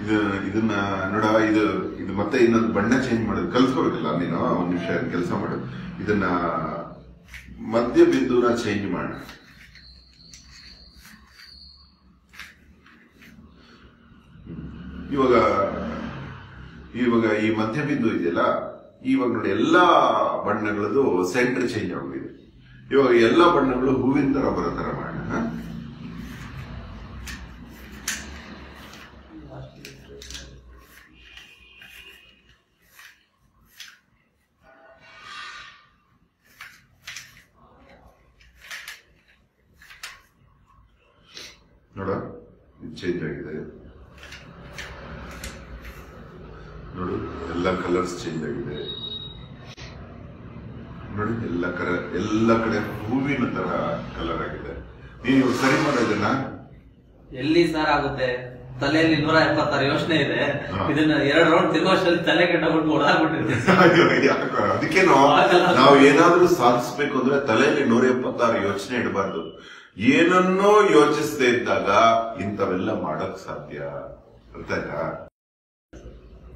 ಇದು ಇದನ್ನ ನೋಡ ಇದು ಇದು ಮತ್ತೆ ಇನ್ನೊಂದು ಬಣ್ಣ ಚೇಂಜ್ ಮಾಡೋದು ಕಲ್ಸ್ಕೋಬೇಕಲ್ಲ ನೀನು ಒಂದ್ ನಿಮಿಷ ಕೆಲಸ ಮಾಡು ಇದನ್ನ ಮಧ್ಯ ಬಿಂದುನ ಚೇಂಜ್ ಮಾಡು ಇವಾಗ ಇವಾಗ ಈ ಮಧ್ಯ ಬಿಂದು ಇದೆಯಲ್ಲ ಇವಾಗ ನೋಡಿ ಎಲ್ಲಾ ಬಣ್ಣಗಳದ್ದು ಸೆಂಟರ್ ಚೇಂಜ್ ಆಗೋಗಿದೆ ಇವಾಗ ಎಲ್ಲಾ ಬಣ್ಣಗಳು ಹೂವಿನ ತರ ಬರೋ ತರ ಮಾಡೋಣ ನೋಡ ಇದು ಚೇಂಜ್ ಆಗಿದೆ ನೋಡು ಎಲ್ಲ ಕಲರ್ಸ್ ಚೇಂಜ್ ಆಗಿದೆ ನೋಡಿ ಎಲ್ಲ ಕರ ಎಲ್ಲ ಕಡೆ ಹೂವಿನ ತರ ಕಲರ್ ಆಗಿದೆ ನೀವು ಸರಿ ಮಾಡೋದನ್ನ ಎಲ್ಲಿ ಸರ್ ಆಗುತ್ತೆ ತಲೆಯಲ್ಲಿ ನೂರ ಎಪ್ಪತ್ತಾರು ಯೋಚನೆ ಇದೆ ಹಾ. ಇದನ್ನ ಎರಡು ರೌಂಡ್ ತಿರುಗೋಷ್ಟಲ್ಲಿ ತಲೆ ಕೆಟ್ಟಬಿಟ್ಟು ಓಡಾಡ್ಬಿಟ್ಟಿರ್ತೀನಿ ಅಯ್ಯೋ, ಯಾಕೋ? ಅದಕ್ಕೇನೋ ಆಗಲ್ಲ. ನಾವು ಏನಾದ್ರೂ ಸಾಧಿಸ್ಬೇಕು ಅಂದ್ರೆ ತಲೆಯಲ್ಲಿ ನೂರ ಎಪ್ಪತ್ತಾರು ಯೋಚನೆ ಇಡಬಾರ್ದು ಏನನ್ನೋ ಯೋಚಿಸದೇ ಇದ್ದಾಗ ಇಂಥವೆಲ್ಲ ಮಾಡಕ್ ಸಾಧ್ಯ ಅರ್ಥ ಆಯ್ತಾ